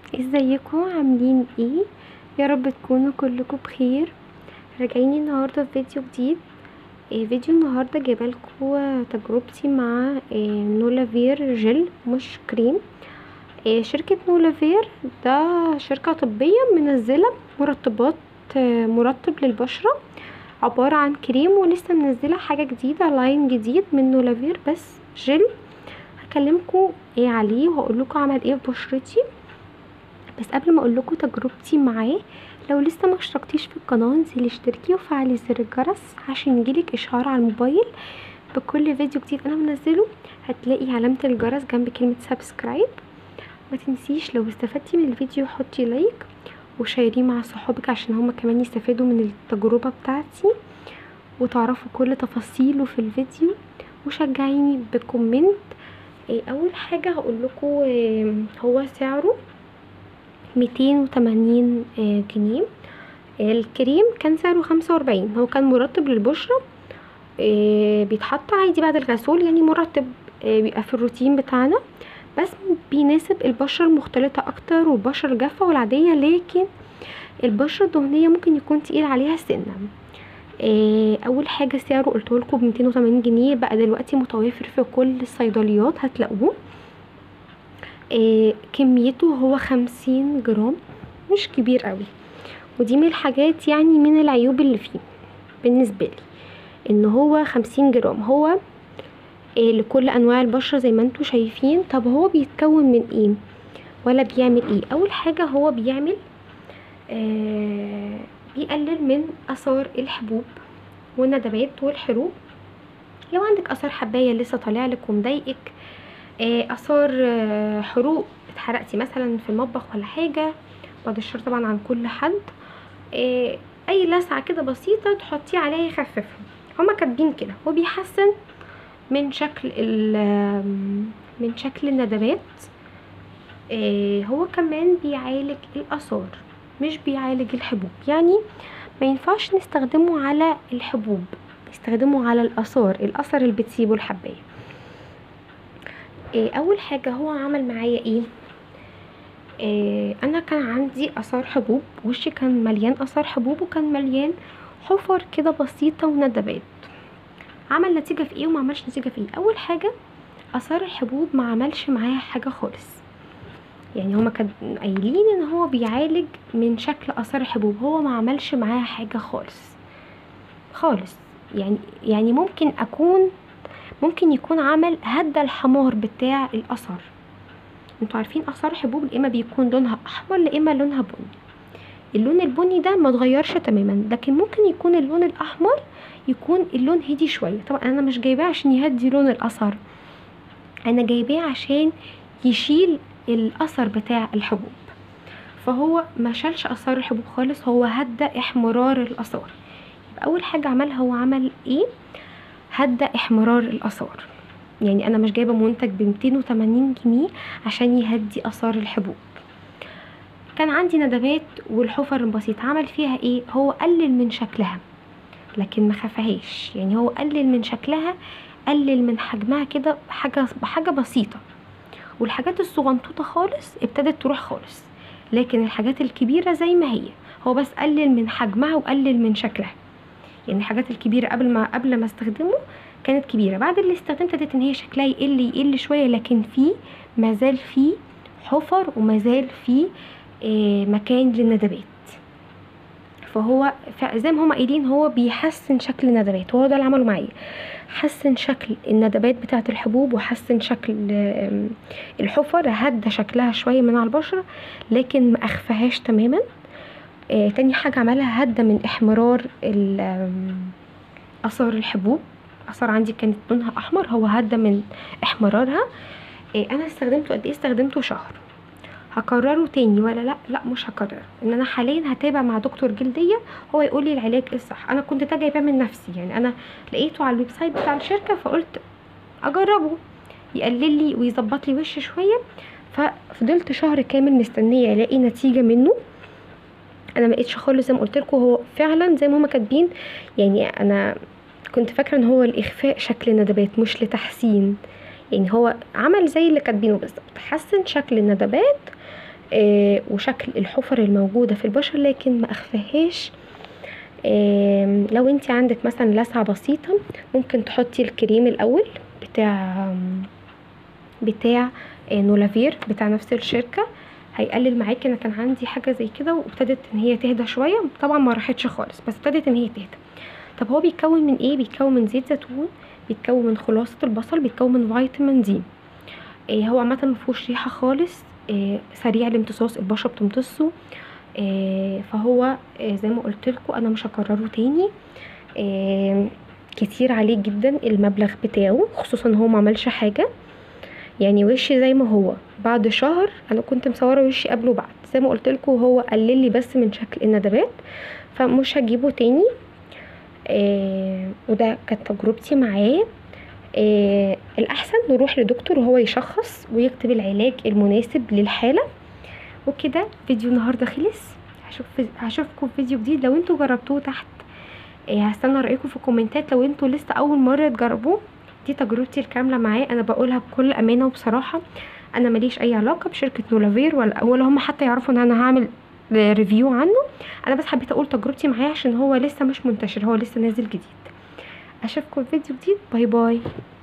ازيكم عاملين ايه يا رب تكونوا كلكم بخير راجعين النهارده بفيديو جديد إيه فيديو النهارده جايبالكوا تجربتي مع إيه نولافير جل مش كريم إيه شركة نولافير ده شركة طبية منزلة مرطبات آه، مرطب للبشرة عبارة عن كريم ولسه منزلة حاجة جديدة لاين جديد من نولافير بس جل هكلمكم ايه عليه وهقولكوا عمل ايه في بشرتي بس قبل ما اقولكوا تجربتي معاه لو لسه ما اشتركتيش في القناه انزلي اشتركي وفعلي زر الجرس عشان يجيلك اشعار على الموبايل بكل فيديو جديد انا منزله هتلاقي علامه الجرس جنب كلمه سبسكرايب ما تنسيش لو استفدتي من الفيديو حطي لايك وشيريه مع صحابك عشان هما كمان يستفادوا من التجربه بتاعتي وتعرفوا كل تفاصيله في الفيديو وشجعيني بكومنت إيه، اول حاجه هقول لكم هو سعره ميتين وتمانين جنيه الكريم كان سعره خمسة وأربعين هو كان مرطب للبشرة آه، بيتحط عادي بعد الغسول يعني مرطب آه، بيبقى في الروتين بتاعنا بس بيناسب البشرة المختلطة أكتر والبشرة الجافة والعادية لكن البشرة الدهنية ممكن يكون تقيل عليها سنة آه، اول حاجه سعره قلتهولكوا بميتين وتمانين جنيه بقى دلوقتي متوافر في كل الصيدليات هتلاقوه آه، كميته هو خمسين جرام مش كبير قوي ودي من الحاجات يعني من العيوب اللي فيه بالنسبه لي ان هو خمسين جرام هو آه، لكل انواع البشره زي ما انتوا شايفين طب هو بيتكون من ايه ولا بيعمل ايه اول حاجه هو بيعمل آه بيقلل من اثار الحبوب والندبات والحروق لو عندك اثار حبايه لسه طالع لك ومضايقك آه، اثار آه، حروق اتحرقتي مثلا في المطبخ ولا حاجه بعد الشر طبعا عن كل حد آه، اي لسعه كده بسيطه تحطيه عليها يخففها هما كاتبين كده هو بيحسن من شكل ال- من شكل الندبات آه، هو كمان بيعالج الاثار مش بيعالج الحبوب يعني ما ينفعش نستخدمه على الحبوب نستخدمه على الاثار الاثر اللي بتسيبه الحبايه إيه اول حاجه هو عمل معايا ايه إيه انا كان عندي اثار حبوب وشي كان مليان اثار حبوب وكان مليان حفر كده بسيطه وندبات عمل نتيجه في ايه وما عملش نتيجه في ايه اول حاجه اثار الحبوب ما عملش معايا حاجه خالص يعني هما كانوا قايلين ان هو بيعالج من شكل اثار الحبوب هو ما عملش معايا حاجه خالص خالص يعني يعني ممكن اكون ممكن يكون عمل هدى الحمار بتاع الاثر انتوا عارفين اثار الحبوب يا اما بيكون لونها احمر يا اما لونها بني اللون البني ده ما اتغيرش تماما لكن ممكن يكون اللون الاحمر يكون اللون هدي شويه طبعا انا مش جايباه عشان يهدي لون الاثر انا جايباه عشان يشيل الاثر بتاع الحبوب فهو ما شالش اثار الحبوب خالص هو هدى احمرار الاثار يبقى اول حاجه عملها هو عمل ايه هدى احمرار الاثار يعني انا مش جايبه منتج ب 280 جنيه عشان يهدي اثار الحبوب كان عندي ندبات والحفر البسيطه عمل فيها ايه هو قلل من شكلها لكن ما خفهاش يعني هو قلل من شكلها قلل من حجمها كده حاجه بحاجه بسيطه والحاجات الصغنطوطه خالص ابتدت تروح خالص لكن الحاجات الكبيره زي ما هي هو بس قلل من حجمها وقلل من شكلها يعني الحاجات الكبيره قبل ما قبل ما استخدمه كانت كبيره بعد الاستخدام ابتدت ان هي شكلها يقل يقل شويه لكن في مازال في حفر ومازال في آه، مكان للندبات فهو ف- زي ما هما قايلين هو بيحسن شكل الندبات وهو ده اللي عمله معايا حسن شكل الندبات بتاعه الحبوب وحسن شكل آم، الحفر هدى شكلها شويه من على البشره لكن ما اخفاهاش تماما آه تاني حاجه عملها هدى من احمرار ال- آم، اثار الحبوب اثار عندي كانت لونها احمر هو هدى من احمرارها آه انا استخدمته قد ايه استخدمته شهر هكرره تاني ولا لا لا مش هكرره ان انا حاليا هتابع مع دكتور جلديه هو يقول لي العلاج ايه الصح انا كنت ده جايباه من نفسي يعني انا لقيته على الويب سايت بتاع الشركه فقلت اجربه يقلل لي ويظبط لي وشي شويه ففضلت شهر كامل مستنيه الاقي نتيجه منه انا ما لقيتش خالص زي ما قلت لكم هو فعلا زي ما هما كاتبين يعني انا كنت فاكره ان هو لاخفاء شكل الندبات مش لتحسين يعني هو عمل زي اللي كاتبينه بالظبط حسن شكل الندبات آه وشكل الحفر الموجودة في البشرة لكن ما اخفاهاش آم، لو انت عندك مثلا لسعة بسيطة ممكن تحطي الكريم الاول بتاع بتاع آه، نولافير بتاع نفس الشركة هيقلل معاكي انا كان عندي حاجة زي كده وابتدت ان هي تهدى شوية طبعا ما راحتش خالص بس ابتدت ان هي تهدى طب هو بيتكون من ايه بيتكون من زيت زيتون بيتكون من خلاصة البصل بيتكون من فيتامين دي إيه هو عامة مفهوش ريحة خالص إيه سريع الامتصاص البشرة بتمتصه إيه فهو إيه زي ما قلتلكوا انا مش هكرره تاني إيه كتير عليه جدا المبلغ بتاعه خصوصا هو معملش حاجة يعني وشي زي ما هو بعد شهر انا كنت مصوره وشي قبل وبعد زي ما قلتلكوا هو قلل لي بس من شكل الندبات فمش هجيبه تاني آه وده كانت تجربتي معاه آه الاحسن نروح لدكتور وهو يشخص ويكتب العلاج المناسب للحاله وكده فيديو النهارده خلص هشوف هشوفكم في فيديو جديد لو انتوا جربتوه تحت آه هستنى رايكم في الكومنتات لو انتوا لسه اول مره تجربوه دي تجربتي الكامله معاه انا بقولها بكل امانه وبصراحه انا ماليش اي علاقه بشركه نولافير ولا ولا هم حتى يعرفوا ان انا هعمل ريفيو عنه انا بس حبيت اقول تجربتي معاه عشان هو لسه مش منتشر هو لسه نازل جديد اشوفكم في فيديو جديد باي باي